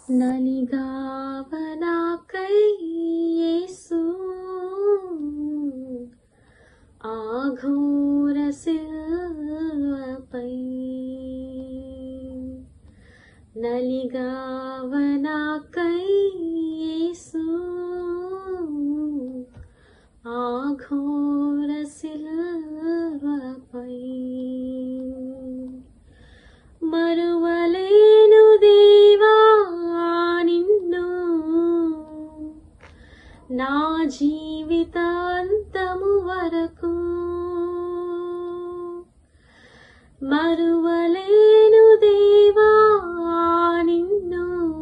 నలిగావనాకై యేసు ఆఘోర శిల్వపై నలిగావనాకై యేసు ఆఘోర శిల్వపై మరువలేను దేవా నిన్ను నా జీవితాంతము వరకు మరువలేను దేవా నిన్ను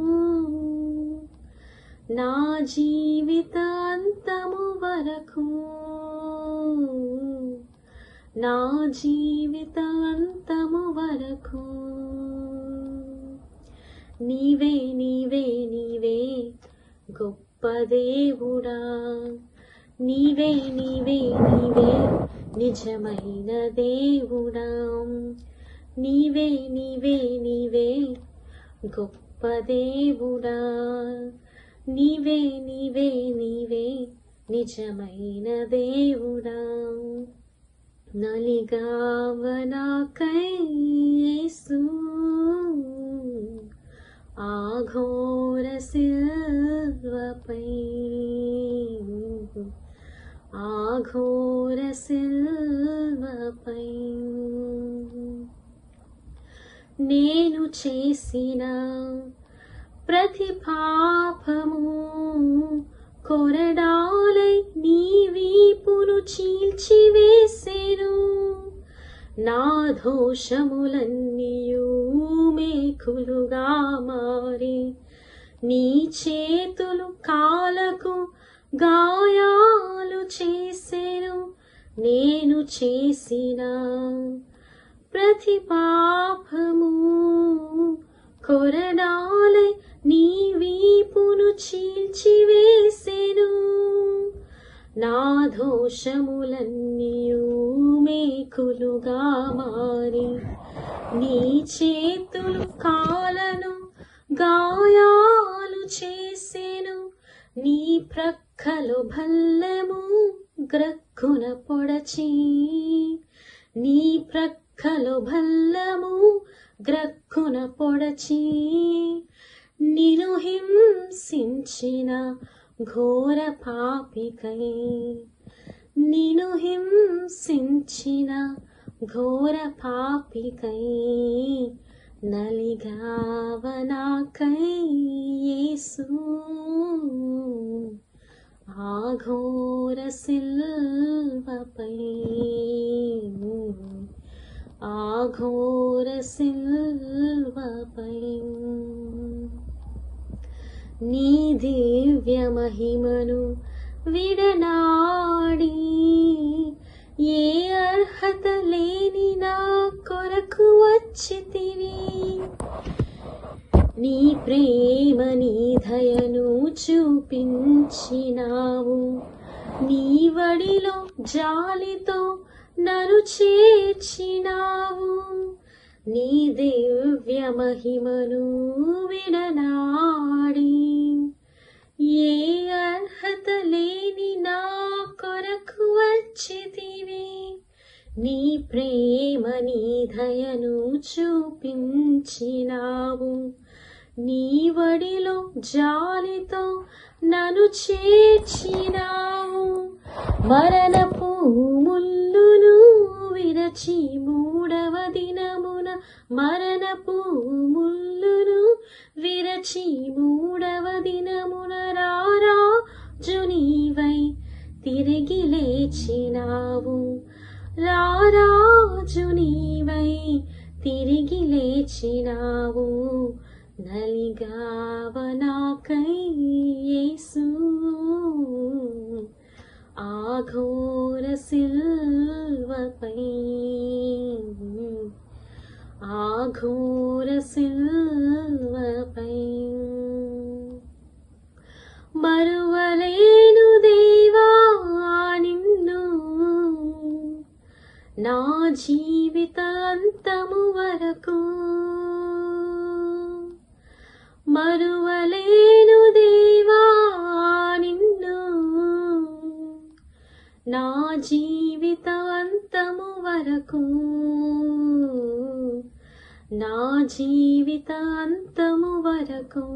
నా జీవితాంతము వరకు నా జీవితాంతము వరకు నీవే నీవే నీవే గొప్ప దేవుడా నీవే నీవే నీవే నిజమైన దేవుడా నీవే నీవే నీవే గొప్ప దేవుడా నీవే నీవే నీవే నిజమైన దేవుడా నలిగావనాకై యేసు ఆఘోర శిల్వపై ఆఘోర శిల్వపై నేను చేసిన ప్రతి పాపము కొరడాలై నీ వీపును చీల్చివేసెను నా దోషములన్నీయు మేకులుగా మారి నీ చేతులు కాలకు గాయాలు చేసెను నేను చేసిన ప్రతి పాపము కొరడాలై నీ వీపును చీల్చివేసెను నా దోషములన్నీయు మేకులుగా మారి నీ చేతులు కాలను గాయాలు చేసెను నీ ప్రక్కలు భల్లెము గ్రక్కున పొడచి నీ ప్రక్కలు భల్లము గ్రక్కున పొడచి నిను హింసించిన ఘోర పాపికై నిను హింసించిన ఘోర పాపికై నలిగావనాకై యేసు ఆఘోర శిల్వపై ఆఘోర శిల్వపై నీ దివ్య మహిమను విడనాడి ఏ అర్హత లేని నా కొరకు వచ్చితివి నీ ప్రేమ నీ దయను చూపించినావు నీ వడిలో జాలితో నన్ను చేర్చినావు నీ దివ్య మహిమను విడనాడి ఏ అర్హత లేని నా కొరకు వచ్చితివి నీ ప్రేమ నీ దయను చూపించినావు నీ వడిలో జాలితో నన్ను చేర్చినావు మరణపు ముల్లును విరచి మూడవ దినమున మరణపు ముల్లును విరచి మూడవ దినమున రారా జునీవై తిరిగి లేచినావు రారాజు నీవై తిరిగి లేచినావు నలిగావనాకై యేసు ఆఘోర సిల్వపై ఆఘోర సిల్వపై మరువలేను దేవా నిన్ను నా జీవితాంతము వరకు మరువలేను దేవా నిన్ను నా జీవిత అంతము వరకు నా జీవిత అంతము వరకు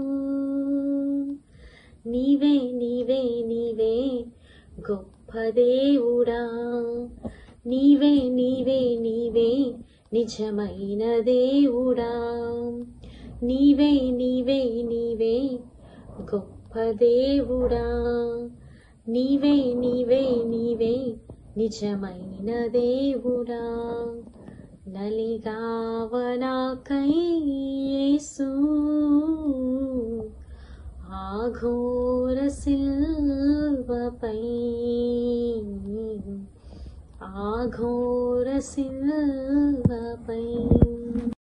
నీవే నీవే నీవే గొప్ప దేవుడా నీవే నీవే నీవే నిజమైన దేవుడా నీవే నీవే నీవే గొప్ప దేవుడా నీవే నీవే నీవే నిజమైన దేవుడా నలిగావనాకై యేసు ఆఘోర సిల్వపై ఆఘోర సిల్వపై